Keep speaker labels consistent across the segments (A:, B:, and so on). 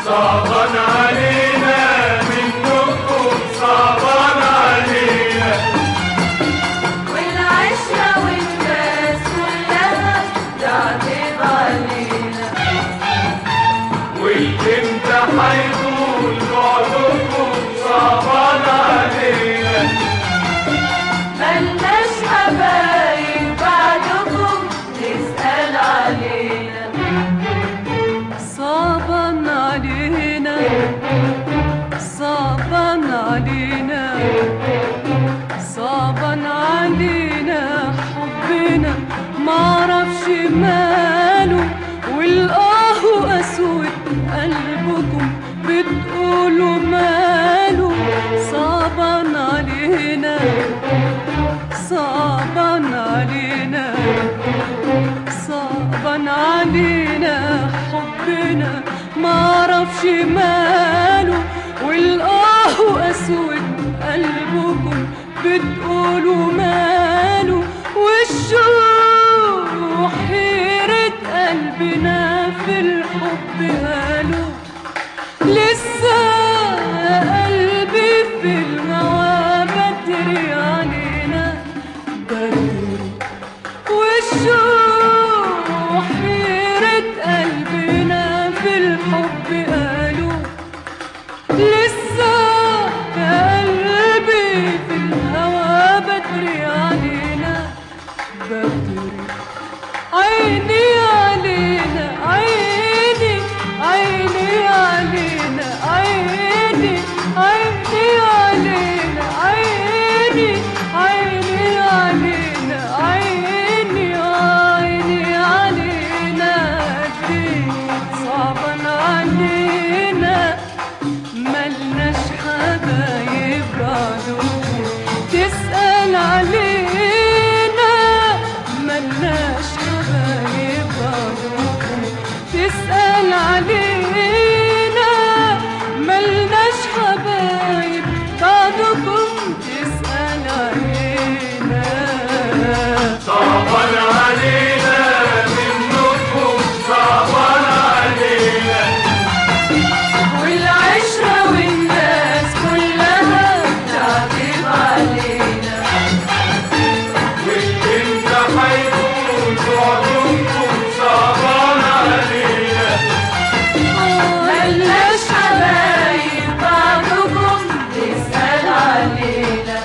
A: صعبان علينا منكم صعبان علينا
B: والعشرة والناس كلها تعتب علينا
A: والامتى هيكون بعدكم صعبان علينا
B: ملناش حبايب بعدكم تسأل علينا
C: صعبان علينا صعبان علينا صعبان علينا حبنا معرفش ماله والقاه اسود قلبكم بتقولوا ماله صعبان علينا صعبان علينا صعبان علينا حبنا معرفش ماله والقاه اسود قلبكم بتقولوا ماله والشوق حيرة قلبنا في الحب قالوا لسه قلبي في الهوى بدري علينا بدري والشوق حيرة قلبنا في الحب قالوا لسه قلبي في الهوى بدري علينا بدري عيني علينا عيني عيني علينا عيني عيني علينا عيني عيني علينا عيني عيني علينا جديد صعبان علينا ملناش حبايب بعدكم تسأل علينا ملناش حبايب بعدكم تسأل علينا ملناش حبايب بعدكم تسأل علينا
A: صعبان علينا منكم صعبان علينا
B: والعشرة والناس كلها تعتب علينا
A: والامتى هيكون بعدكم صعبان علينا
B: ملناش حبايب بعدكم تسأل علينا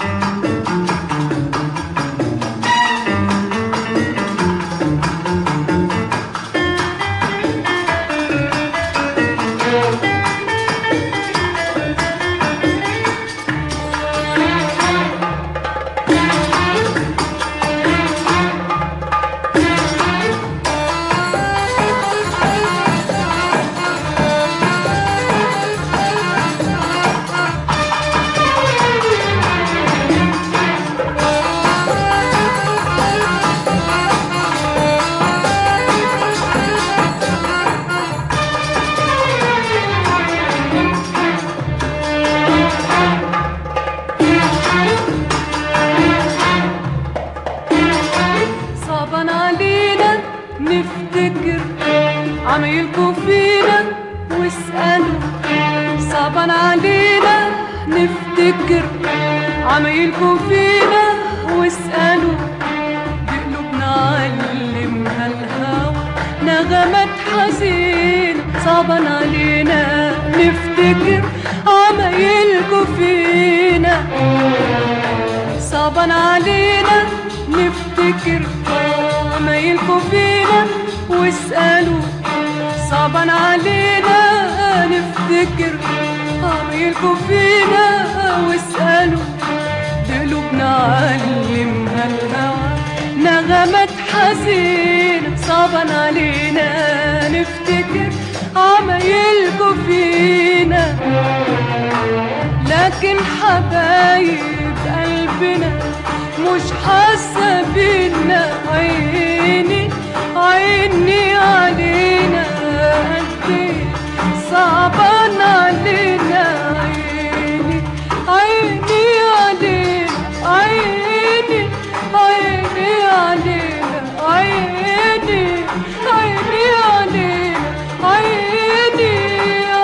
C: صعبان علينا نفتكر عمايلكوا فينا واسألوا صعبان علينا نفتكر عمايلكوا فينا واسألوا بقلوبنا علمها الهوى نغمات حزين صعبان علينا نفتكر عمايلكوا فينا صعبان علينا نفتكر عمايلكوا فينا واسألوا صعبان علينا نفتكر عمايلكوا فينا واسألوا قلوبنا علمها الهوى نغمات حزين صعبان علينا نفتكر عمايلكوا فينا لكن حبايب قلبنا مش حاسه بينا عيني عيني علينا قد إيه صعبان علينا عيني عيني علينا عيني عيني علينا عيني عيني علينا عيني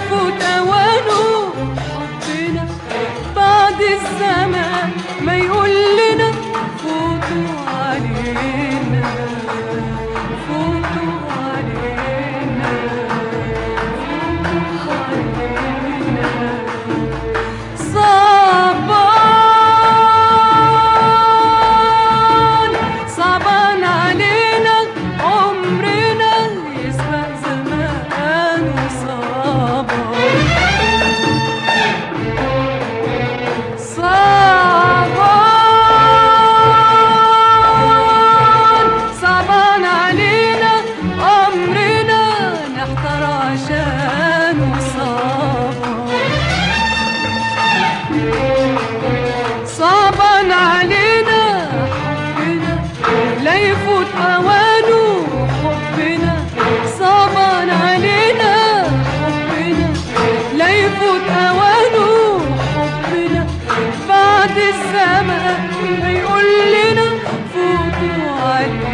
C: يفوت اوانه حبنا بعد الزمان ما يقول لنا فوتوا علينا فوتوا علينا فوتوا علينا صعبان صعبان علينا عمرنا يسبق زمان وصعبان صعبان صعبان علينا عمرنا نحتار عشان وصعبان صعبان علينا حبنا لا يفوت اوانه حبنا صعبان علينا حبنا لا يفوت اوانه حبنا بعد الزمان ما يقول لنا فوتوا علينا